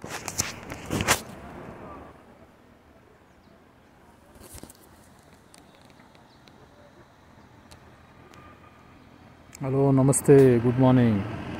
hello నమస్తే good morning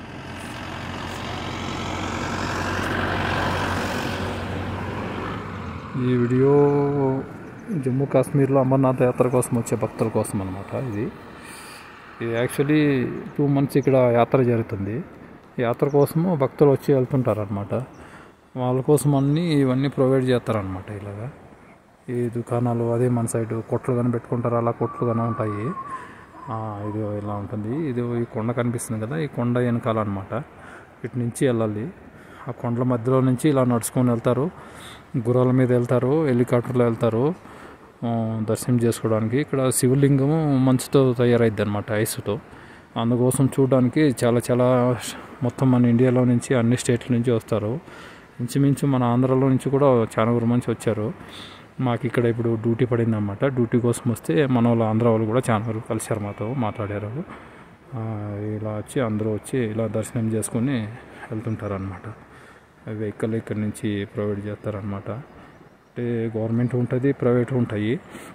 ఈ video Jammu కాశ్మీర్లో అమర్నాథ్ యాత్ర కోసం వచ్చే భక్తుల కోసం అనమాట ఇది ఇది యాక్చువల్లీ టూ మంత్స్ ఇక్కడ యాత్ర జరుగుతుంది ఈ యాత్ర కోసము భక్తులు వచ్చి వెళ్తుంటారు అనమాట వాళ్ళ కోసం అన్నీ ఇవన్నీ ప్రొవైడ్ చేస్తారనమాట ఇలాగా ఈ దుకాణాలు అదే మన సైడ్ కొట్లు కానీ పెట్టుకుంటారు అలా కొట్లు కానీ ఉంటాయి ఆ, ఇది ఇలా ఉంటుంది ఇది ఈ కొండ కనిపిస్తుంది కదా ఈ కొండ వెనకాల అనమాట ఇటు నుంచి వెళ్ళాలి ఆ కొండల మధ్యలో నుంచి ఇలా నడుచుకొని వెళ్తారు గుర్రాల మీద వెళ్తారు హెలికాప్టర్లో వెళ్తారు ఆ, దర్శనం చేసుకోవడానికి ఇక్కడ శివలింగము మంచుతో తయారైద్ది అనమాట ఐస్తో అందుకోసం చూడడానికి చాలా చాలా మొత్తం మన ఇండియాలో నుంచి అన్ని స్టేట్ల నుంచి వస్తారు ఇంచుమించు మన ఆంధ్రాలో నుంచి కూడా చాలా ఊరు మంచి వచ్చారు మాకు ఇక్కడ ఇప్పుడు డ్యూటీ పడింది అనమాట డ్యూటీ కోసం వస్తే మన వాళ్ళు ఆంధ్ర వాళ్ళు కూడా చాలా వరకు కలిశారు మాతో మాట్లాడారు ఆ, ఇలా వచ్చి అందరూ వచ్చి ఇలా దర్శనం చేసుకొని వెళ్తుంటారు అనమాట వెహికల్ ఇక్కడ నుంచి ప్రొవైడ్ చేస్తారనమాట అంటే గవర్నమెంట్ ఉంటుంది ప్రైవేట్ ఉంటాయి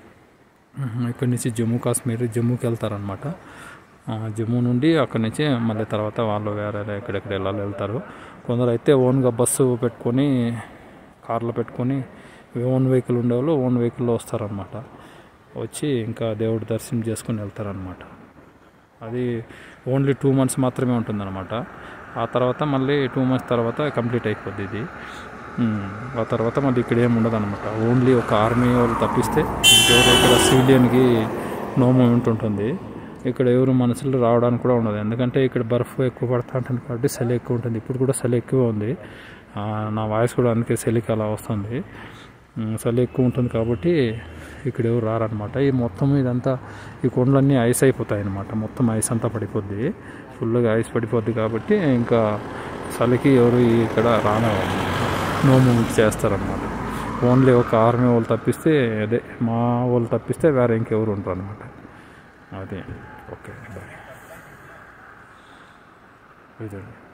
ఇక్కడి నుంచి జమ్మూ కాశ్మీర్ జమ్మూకి వెళ్తారనమాట ఆ, జమ్మూ నుండి అక్కడి నుంచి మళ్ళీ తర్వాత వాళ్ళు వేరే ఎక్కడెక్కడ వెళ్ళాలి వెళ్తారు కొందరు అయితే ఓన్గా బస్సు పెట్టుకొని కార్లో పెట్టుకొని ఓన్ వెహికల్ ఉండేవాళ్ళు ఓన్ వెహికల్లో వస్తారనమాట వచ్చి ఇంకా దేవుడి దర్శనం చేసుకుని వెళ్తారనమాట అది ఓన్లీ టూ మంత్స్ మాత్రమే ఉంటుందన్నమాట ఆ తర్వాత మళ్ళీ టూ మంత్స్ తర్వాత కంప్లీట్ అయిపోద్ది ఇది ఉమ్, ఆ తర్వాత మళ్ళీ ఇక్కడ ఏమి ఉండదు అనమాట ఓన్లీ ఒక ఆర్మీ వాళ్ళు తప్పిస్తే ఇంకెవరు ఇక్కడ సివిలియన్కి నో మూమెంట్ ఉంటుంది ఇక్కడ ఎవరు మనుషులు రావడానికి కూడా ఉండదు ఎందుకంటే ఇక్కడ బర్ఫ్ ఎక్కువ పడుతూ ఉంటుంది కాబట్టి చలి ఎక్కువ ఉంటుంది ఇప్పుడు కూడా చలి ఎక్కువ ఉంది ఆ, నా వాయిస్ కూడా అందుకే చలికి అలా వస్తుంది ఉమ్, చలి ఎక్కువ ఉంటుంది కాబట్టి ఇక్కడ ఎవరు రారనమాట ఈ మొత్తం ఇదంతా ఈ కొండలన్నీ ఐస్ అయిపోతాయి అనమాట మొత్తం ఐస్ అంతా పడిపోద్ది ఫుల్గా ఐస్ పడిపోద్ది కాబట్టి ఇంకా చలికి ఎవరు ఇక్కడ రానివ్వరు నో మూమెంట్ చేస్తారనమాట ఓన్లీ ఒక ఆర్మీ వాళ్ళు తప్పిస్తే అదే మా వాళ్ళు తప్పిస్తే వేరే ఇంకెవరు ఉంటారు అనమాట అదే ఓకే బాయ్ ఇదండి